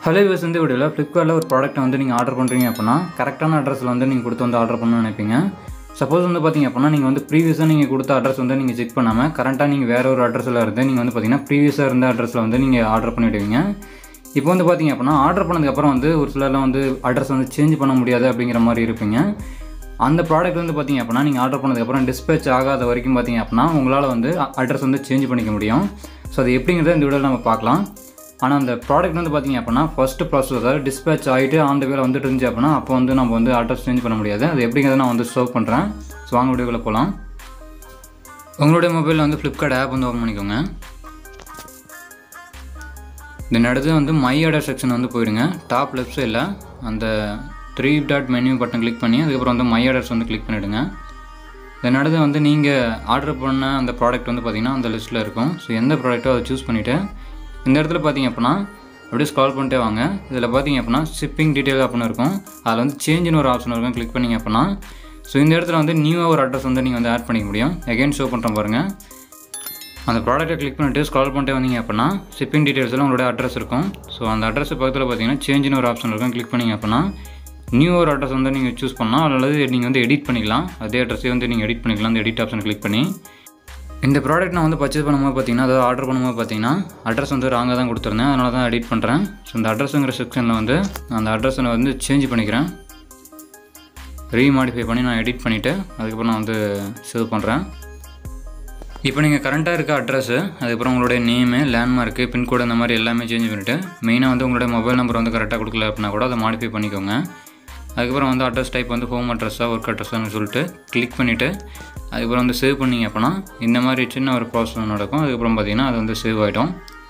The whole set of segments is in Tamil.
ஹலோ யூஸ் வந்து வீடியோவில் ஃப்ளிப்கார்ட்டில் ஒரு ப்ராடக்ட்டை வந்து நீங்கள் ஆர்டர் பண்ணுறீங்க அப்படின்னா கரெக்டான அட்ரஸில் வந்து நீங்கள் கொடுத்து வந்து ஆர்டர் பண்ணணும்னு நினைப்பீங்க சப்போஸ் வந்து பார்த்தீங்க அப்படின்னா நீங்கள் வந்து ப்ரீவியஸாக நீங்கள் கொடுத்த அட்ரஸ் வந்து நீங்கள் செக் பண்ணாமல் கரெக்டாக நீங்கள் வேறு ஒரு அட்ரஸில் இருந்து நீங்கள் வந்து பார்த்தீங்கன்னா ப்ரீவியஸாக இருந்த அட்ரஸில் வந்து நீங்கள் ஆர்டர் பண்ணிவிடுவீங்க இப்போ வந்து பார்த்தீங்க அப்படின்னா ஆர்டர் பண்ணதுக்கப்புறம் வந்து ஒரு சிலர்லாம் வந்து அட்ரஸ் வந்து சேஞ்ச் பண்ண முடியாது அப்படிங்கிற மாதிரி இருப்பீங்க அந்த ப்ராடக்ட் வந்து பார்த்தீங்க அப்படின்னா நீங்கள் ஆர்டர் பண்ணதுக்கப்புறம் டிஸ்பேச் ஆகாத வரைக்கும் பார்த்தீங்க அப்படின்னா உங்களால் வந்து அட்ரஸ் வந்து சேஞ்ச் பண்ணிக்க முடியும் ஸோ அது எப்படிங்கிறத இந்த வீடியோவில் நம்ம பார்க்கலாம் ஆனால் அந்த ப்ராடக்ட் வந்து பார்த்தீங்க அப்படின்னா ஃபஸ்ட்டு ப்ராசஸ் அதாவது டிஸ்பேச் ஆகிட்டு ஆன் வேலை வந்துட்டு இருந்துச்சு அப்படின்னா அப்போ வந்து நம்ம வந்து அட்ரஸ் சேஞ்ச் பண்ண முடியாது அது எப்படிங்கிறத நான் வந்து சர்வ் பண்ணுறேன் ஸோ வாங்க வீடியோக்குள்ளே போகலாம் உங்களுடைய மொபைலில் வந்து ஃப்ளிப்கார்ட் ஆப் வந்து ஓப்பன் பண்ணிக்கோங்க தென் அடுத்து வந்து மை ஆர்டர் செக்ஷன் வந்து போயிடுங்க டாப் லெஃப்ட் சைடில் அந்த three dot menu button click பண்ணி அதுக்கப்புறம் வந்து மை ஆர்டர்ஸ் வந்து கிளிக் பண்ணிவிடுங்க தென் அடுத்து வந்து நீங்கள் ஆர்டர் பண்ண அந்த ப்ராடக்ட் வந்து பார்த்திங்கன்னா அந்த லிஸ்ட்டில் இருக்கும் ஸோ எந்த ப்ராடக்ட்டோ அதை சூஸ் பண்ணிவிட்டு இந்த இடத்துல பார்த்தீங்க அப்படின்னா அப்படியே ஸ்கால் பண்ணிட்டே வாங்க இதில் பார்த்தீங்க அப்படின்னா ஷிப்பிங் டீட்டெயில் அப்படின்னு இருக்கும் அதில் வந்து சேஞ்சுன்னு ஒரு ஆப்ஷன் இருக்கும் கிளிக் பண்ணிங்க அப்படின்னா ஸோ இந்த இடத்துல வந்து நியூவாக ஒரு அட்ரஸ் வந்து நீங்கள் வந்து ஆட் பண்ணிக்க முடியும் எகைன் ஷோ பண்ணுறேன் பாருங்கள் அந்த ப்ராடக்ட்டை கிளிக் பண்ணிட்டு ஸ்க்ரால் பண்ணிட்டே வந்தீங்க அப்படின்னா ஷிப்பிங் டீட்டெயில்ஸில் உங்களோட அட்ரஸ் இருக்கும் ஸோ அந்த அட்ரஸ் பக்கத்தில் பார்த்தீங்கன்னா சேஞ்சுன்னு ஒரு ஆப்ஷன் இருக்கும் கிளிக் பண்ணிங்க அப்படின்னா நியூ ஒரு அட்ரஸ் வந்து நீங்கள் சூஸ் பண்ணலாம் அல்லது நீங்கள் வந்து எடிட் பண்ணிக்கலாம் அதே அட்ரஸே வந்து நீங்கள் எடிட் பண்ணிக்கலாம் அந்த எடிட் ஆப்ஷன் கிளிக் பண்ணி இந்த ப்ராடக்ட் நான் வந்து பர்ச்சேஸ் பண்ணும்போது பார்த்தீங்கன்னா அதாவது ஆர்டர் பண்ணும்போது பார்த்தீங்கன்னா அட்ரஸ் வந்து ராங்காக தான் கொடுத்துருந்தேன் அதனால தான் எடிட் பண்ணுறேன் ஸோ இந்த அட்ரஸுங்கிற செக்ஷனில் வந்து அந்த அட்ரஸை நான் வந்து சேஞ்ச் பண்ணிக்கிறேன் ரீமாடிஃபை பண்ணி நான் எடிட் பண்ணிவிட்டு அதுக்கப்புறம் நான் வந்து சேவ் பண்ணுறேன் இப்போ நீங்கள் கரண்ட்டாக இருக்க அட்ரஸ்ஸு அதுக்கப்புறம் உங்களுடைய நேமு லேண்ட்மார்க்கு பின்கோடு இந்த மாதிரி எல்லாமே சேஞ்ச் பண்ணிவிட்டு மெயினாக வந்து உங்களுடைய மொபைல் நம்பர் வந்து கரெக்டாக கொடுக்கல அப்படின்னா கூட அதை மாடிஃபை பண்ணிக்கோங்க அதுக்கப்புறம் வந்து அட்ரஸ் டைப் வந்து ஹோம் அட்ரஸாக ஒர்க் அட்ரஸ்ன்னு சொல்லிட்டு கிளிக் பண்ணிவிட்டு அதுக்கப்புறம் வந்து சேவ் பண்ணிங்க அப்படின்னா இந்த மாதிரி சின்ன ஒரு ப்ராசஸ் நடக்கும் அதுக்கப்புறம் பார்த்தீங்கன்னா அது வந்து சேவ் ஆகிடும்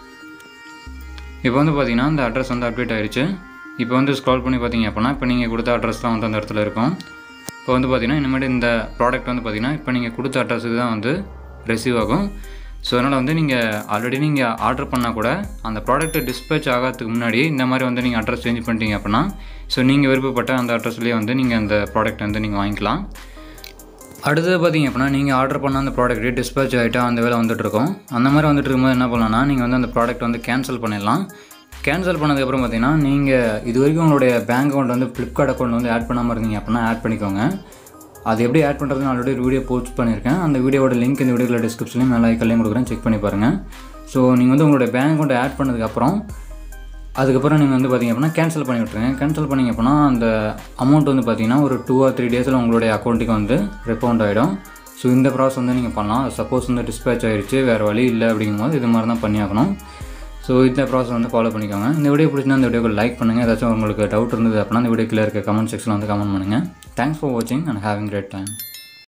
இப்போ வந்து பார்த்தீங்கன்னா இந்த அட்ரஸ் வந்து அப்டேட் ஆகிடுச்சு இப்போ வந்து ஸ்க்ரால் பண்ணி பார்த்தீங்க அப்படின்னா இப்போ நீங்கள் கொடுத்த அட்ரஸ் தான் வந்து அந்த இடத்துல இருக்கும் இப்போ வந்து பார்த்தீங்கன்னா இனிமேல் இந்த ப்ராடக்ட் வந்து பார்த்தீங்கன்னா இப்போ நீங்கள் கொடுத்த அட்ரஸுக்கு தான் வந்து ரிசீவ் ஆகும் ஸோ அதனால் வந்து நீங்கள் ஆல்ரெடி நீங்கள் ஆர்டர் பண்ணால் கூட அந்த ப்ராடக்ட் டிஸ்பேச் ஆகிறதுக்கு முன்னாடி இந்த மாதிரி வந்து நீங்கள் அட்ரஸ் சேஞ்ச் பண்ணிட்டீங்க அப்படின்னா ஸோ நீங்கள் விருப்பப்பட்ட அந்த அட்ரஸ்லேயே வந்து நீங்கள் அந்த ப்ராடக்ட் வந்து நீங்கள் வாங்கிக்கலாம் அடுத்தது பார்த்தீங்க அப்படின்னா நீங்கள் ஆர்டர் பண்ண அந்த ப்ராடக்ட் டிஸ்பேச் ஆகிட்டா அந்த வேலை வந்துட்டுருக்கும் அந்த மாதிரி வந்துட்டு இருக்கும்போது என்ன பண்ணலாம்னா நீங்கள் வந்து அந்த ப்ராடக்ட் வந்து கேன்சல் பண்ணிடலாம் கேன்சல் பண்ணதுக்கப்புறம் பார்த்தீங்கன்னா நீங்கள் இது வரைக்கும் உங்களுடைய பேங்க் அக்கௌண்ட் வந்து ஃப்ளிப்கார்ட் அக்கௌண்ட் வந்து ஆட் பண்ணாமல் இருந்தீங்க அப்படின்னா ஆட் பண்ணிக்கோங்க அது எப்படி ஆட் பண்ணுறது நான் ஆல்ரெடி ஒரு வீடியோ போஸ்ட் பண்ணியிருக்கேன் அந்த வீடியோட லிங்க் இந்த வீடியோவில் டிஸ்கிரிப்ஷன்லையும் மேலே ஐக்கல்லையும் கொடுக்குறேன் செக் பண்ணி பாருங்கள் ஸோ நீங்கள் வந்து உங்களுடைய பேங்க் அக்கௌண்ட் ஆட் பண்ணதுக்கப்புறம் அதுக்கப்புறம் நீங்கள் வந்து பார்த்திங்க அப்படின்னா கேன்சல் பண்ணி விட்ருங்க கேன்சல் பண்ணிங்க அப்படின்னா அந்த அமௌண்ட் வந்து பார்த்திங்கன்னா ஒரு டூ ஆர் த்ரீ டேஸில் உங்களுடைய அக்கௌண்ட்டுக்கு வந்து ரெப்பவுண்ட் ஆகிடும் ஸோ இந்த ப்ராசஸ் வந்து நீங்கள் பண்ணலாம் சப்போஸ் வந்து டிஸ்பேச் ஆகிடுச்சு வேறு வழி இல்லை அப்படிங்கும்போது இது மாதிரி தான் பண்ணியாகணும் ஸோ இந்த ப்ராசஸ் வந்து ஃபாலோ பண்ணிக்கோங்க இந்த வீடியோ பிடிச்சினா இந்த வீடியோக்கு லைக் பண்ணுங்கள் ஏதாச்சும் உங்களுக்கு டவுட் இருந்தது அப்படின்னா இந்த வீடியோக்கில் இருக்க கமெண்ட் செக்ஷனில் வந்து கமெண்ட் பண்ணுங்கள் தேங்க்ஸ் ஃபார் வாட்சிங் அண்ட் ஹேவிங் கிரேட் டைம்